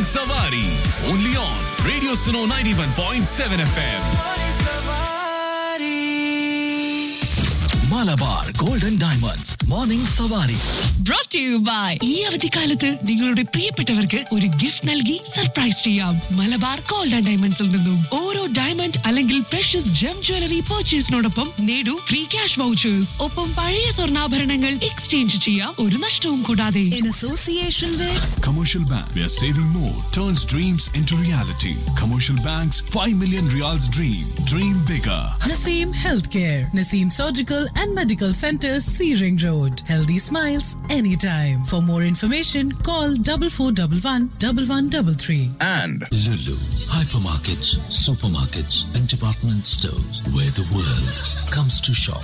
Savari. Only on Radio Suno 91.7 FM. Malabar Golden Diamonds. Morning Savari. brought to you by ഈ അവധിക്കാലത്ത് നിങ്ങളുടെ പ്രിയപ്പെട്ടവർക്ക് ഒരു ഗിഫ്റ്റ് നൽകി സർപ്രൈസ് ചെയ്യാം മലബാർ ഗോൾഡ് ആൻഡ് ഡയമണ്ട്സിൽ നിന്നും ഓരോ ഡയമണ്ട് അല്ലെങ്കിൽ പ്രഷ്യസ് ജം ജ്വല്ലറി പർച്ചേസിനോടൊപ്പം നേടൂ ഫ്രീ ക്യാഷ് വൗച്ചേഴ്സ് ഒപ്പം പഴയ സ്വർണ്ണാഭരണങ്ങൾ എക്സ്ചേഞ്ച് ചെയ്യാം ഒരു നഷ്ടവും കൂടാതെ in association with Commercial Bank, where saving more turns dreams into reality. Commercial Bank's 5 million reals dream. Dream bigger. Naseem Healthcare, Naseem Surgical and Medical Center, Searing Road. Healthy smiles anytime. For more information, call double four double one double one double three. And Lulu, hypermarkets, supermarkets, and department stores where the world comes to shop.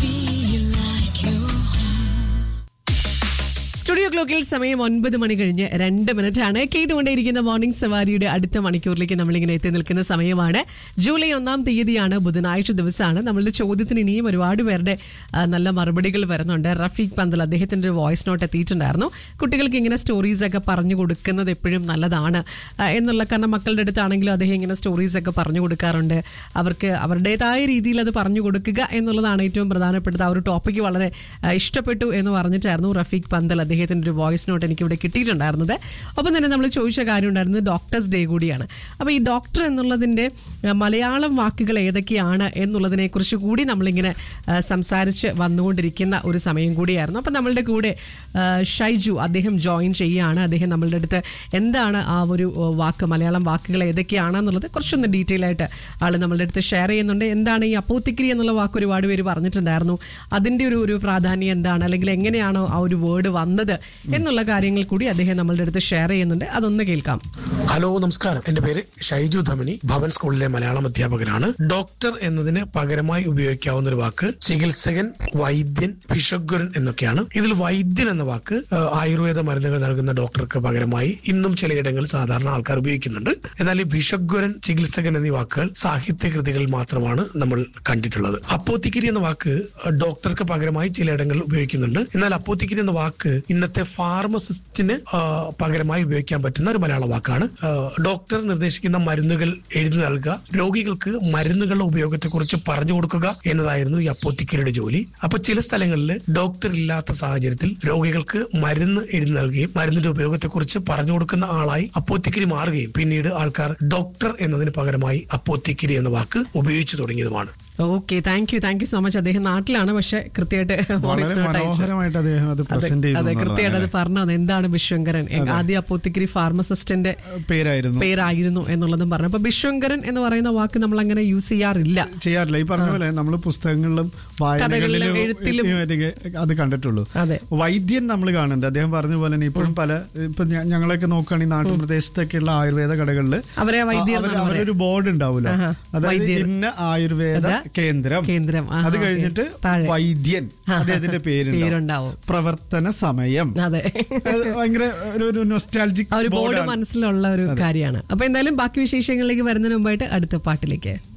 Studio ക്ലോക്കിൽ സമയം ഒൻപത് മണി കഴിഞ്ഞ് രണ്ട് minute ആണ് കേട്ടുകൊണ്ടേയിരിക്കുന്ന morning സവാരിയുടെ അടുത്ത മണിക്കൂറിലേക്ക് നമ്മളിങ്ങനെ എത്തി നിൽക്കുന്ന സമയമാണ് ജൂലൈ ഒന്നാം തീയതിയാണ് ബുധനാഴ്ച ദിവസമാണ് നമ്മളുടെ ചോദ്യത്തിന് ഇനിയും ഒരുപാട് പേരുടെ ആ, നല്ല മറുപടികൾ വരുന്നുണ്ട് റഫീഖ് പന്തൽ അദ്ദേഹത്തിന്റെ ഒരു വോയിസ് നോട്ട് എത്തിയിട്ടുണ്ടായിരുന്നു കുട്ടികൾക്ക് ഇങ്ങനെ സ്റ്റോറീസ് ഒക്കെ പറഞ്ഞു കൊടുക്കുന്നത് എപ്പോഴും നല്ലതാണ് ആ, എന്നുള്ള കാരണം മക്കളുടെ അടുത്താണെങ്കിലും അദ്ദേഹം ഇങ്ങനെ സ്റ്റോറീസ് ഒക്കെ പറഞ്ഞു കൊടുക്കാറുണ്ട് അവർക്ക് അവരുടേതായ രീതിയിൽ അത് പറഞ്ഞു കൊടുക്കുക എന്നുള്ളതാണ് ഏറ്റവും പ്രധാനപ്പെട്ടത് ആ ഒരു ടോപ്പിക്ക് വളരെ ആ, ഇഷ്ടപ്പെട്ടു എന്ന് പറഞ്ഞിട്ടായിരുന്നു റഫീഖ് പന്തൽ അദ്ദേഹത്തിന്റെ ഒരു വോയിസ് നോട്ട് എനിക്ക് ഇവിടെ കിട്ടിയിട്ടുണ്ടായിരുന്നത് ഒപ്പം തന്നെ നമ്മൾ ചോദിച്ച കാര്യം ഉണ്ടായിരുന്നത് ഡോക്ടേഴ്സ് ഡേ കൂടിയാണ് അപ്പോൾ ഈ ഡോക്ടർ എന്നുള്ളതിന്റെ ആ, മലയാളം വാക്കുകൾ ഏതൊക്കെയാണ് എന്നുള്ളതിനെ കുറിച്ച് കൂടി നമ്മളിങ്ങനെ ആ, സംസാരിച്ച് വന്നുകൊണ്ടിരിക്കുന്ന ഒരു സമയം കൂടിയായിരുന്നു അപ്പം നമ്മളുടെ കൂടെ ആ, ഷൈജു അദ്ദേഹം ജോയിൻ ചെയ്യുകയാണ് അദ്ദേഹം നമ്മളുടെ അടുത്ത് എന്താണ് ആ ഒരു ആ, വാക്ക് മലയാളം വാക്കുകൾ ഏതൊക്കെയാണെന്നുള്ളത് കുറച്ചൊന്ന് ഡീറ്റെയിൽ ആയിട്ട് ആൾ നമ്മളുടെ അടുത്ത് ഷെയർ ചെയ്യുന്നുണ്ട് എന്താണ് ഈ അപ്പോത്തിക്കിരി എന്നുള്ള വാക്ക് ഒരുപാട് പേര് പറഞ്ഞിട്ടുണ്ടായിരുന്നു അതിന്റെ ഒരു ഒരു പ്രാധാന്യം എന്താണ് അല്ലെങ്കിൽ എങ്ങനെയാണോ ആ ഒരു വേർഡ് വന്നത് എന്നുള്ള കാര്യങ്ങൾ കൂടി അദ്ദേഹം നമ്മളുടെ അടുത്ത് ഷെയർ ചെയ്യുന്നുണ്ട് അതൊന്ന് കേൾക്കാം ഹലോ നമസ്കാരം എന്റെ പേര് ഷൈജു ധമനി ഭവൻ സ്കൂളിലെ മലയാളം അധ്യാപകനാണ് ഡോക്ടർ എന്നതിന് പകരമായി ഉപയോഗിക്കാവുന്ന ഒരു വാക്ക് ചികിത്സകൻ വൈദ്യൻ ഭിഷഗ്വരൻ എന്നൊക്കെയാണ് ഇതിൽ വൈദ്യൻ എന്ന വാക്ക് ആ, ആയുർവേദ മരുന്നുകൾ നൽകുന്ന ഡോക്ടർക്ക് പകരമായി ഇന്നും ചിലയിടങ്ങളിൽ സാധാരണ ആൾക്കാർ ഉപയോഗിക്കുന്നുണ്ട് എന്നാൽ ഈ ഭിഷഗ്വരൻ ചികിത്സകൻ എന്നീ വാക്കുകൾ സാഹിത്യ കൃതികളിൽ മാത്രമാണ് നമ്മൾ കണ്ടിട്ടുള്ളത് അപ്പോത്തിക്കിരി എന്ന വാക്ക് ആ, ഡോക്ടർക്ക് പകരമായി ചിലയിടങ്ങളിൽ ഉപയോഗിക്കുന്നുണ്ട് എന്നാൽ അപ്പോത്തിക്കിരി എന്ന വാക്ക് ഇന്നത്തെ ഫാർമസിസ്റ്റിന് ആ, പകരമായി ഉപയോഗിക്കാൻ പറ്റുന്ന ഒരു മലയാള വാക്കാണ് ആ, ഡോക്ടർ നിർദ്ദേശിക്കുന്ന മരുന്നുകൾ എഴുതി നൽകുക രോഗികൾക്ക് മരുന്നുകളുടെ ഉപയോഗത്തെക്കുറിച്ച് പറഞ്ഞു കൊടുക്കുക എന്നതായിരുന്നു ഈ അപ്പോത്തിക്കരുടെ ജോലി അപ്പൊ ചില സ്ഥലങ്ങളിൽ ഡോക്ടർ ഇല്ലാത്ത സാഹചര്യത്തിൽ രോഗികൾക്ക് മരുന്ന് എഴുതി നൽകുകയും മരുന്നിന്റെ ഉപയോഗത്തെക്കുറിച്ച് പറഞ്ഞു കൊടുക്കുന്ന ആളായി അപ്പോത്തിക്കിരി മാറുകയും പിന്നീട് ആൾക്കാർ ഡോക്ടർ എന്നതിന് പകരമായി അപ്പോത്തിക്കിരി എന്ന വാക്ക് ഉപയോഗിച്ചു തുടങ്ങിയതുമാണ് okay thank you thank you so much അദ്ദേഹം നാട്ടിലാണ് പക്ഷെ കൃത്യമായിട്ട് voice വളരെ note അയച്ചു. മനോഹരമായിട്ട് അദ്ദേഹം അത് അതെ, പ്രസന്റ് ചെയ്തു അതെ എന്നുള്ളതാണ് കൃത്യമായിട്ട് അത് അല്ലേ? പറഞ്ഞത് എന്താണ് ബിശ്വങ്കരൻ എ- ആദ്യ അപ്പോത്തിക്കിരി ഫാർമസിസ്റ്റിന്റെ പേരായിരുന്നു പേരായിരുന്നു എന്നുള്ളതും പറഞ്ഞു അപ്പൊ ബിശ്വങ്കരൻ എന്ന് പറയുന്ന വാക്ക് നമ്മൾ അങ്ങനെ യൂസ് ചെയ്യാറില്ല ചെയ്യാറില്ല ഈ പറഞ്ഞ പോലെ നമ്മൾ പുസ്തകങ്ങളിലും വായനകളിലും കഥകളിലും, എഴുത്തിലും. ഇതൊക്കെ അത് കണ്ടിട്ടുള്ളൂ അതെ. വൈദ്യൻ നമ്മൾ കാണുന്നുണ്ട് അദ്ദേഹം പറഞ്ഞ പോലെ തന്നെ ഇപ്പോഴും പല ഇപ്പൊ ഞ- ഞങ്ങളൊക്കെ നോക്കുകയാണെങ്കിൽ നാട്ടുപ്രദേശത്തൊക്കെയുള്ള ആയുർവേദ കടകളിൽ അവരെ വൈദ്യർ അവര് എന്നാണ് അവരൊരു ബോർഡ് ഉണ്ടാവില്ല ആഹാ. അതായത് വൈദ്യർ. ഇന്ന ആയുർവേദ അതാ, കേന്ദ്രം കേന്ദ്രം. ആഹാ, അത് ഓക്കേ. കഴിഞ്ഞിട്ട് താഴെ. വൈദ്യൻ അദ്ദേഹത്തിന്റെ പേരുണ്ടാവും പേരുണ്ടാവും. പ്രവർത്തന സമയം അതെ അത് ഭയങ്കര ഒരു- ഒരു നൊസ്റ്റാൾജിക് ആ ഒരു ബോർഡ് മനസ്സിലുള്ള ഒരു കാര്യമാണ് അപ്പൊ എന്തായാലും ബാക്കി വിശേഷങ്ങളിലേക്ക് വരുന്നതിന് മുമ്പായിട്ട് അടുത്ത പാട്ടിലേക്ക്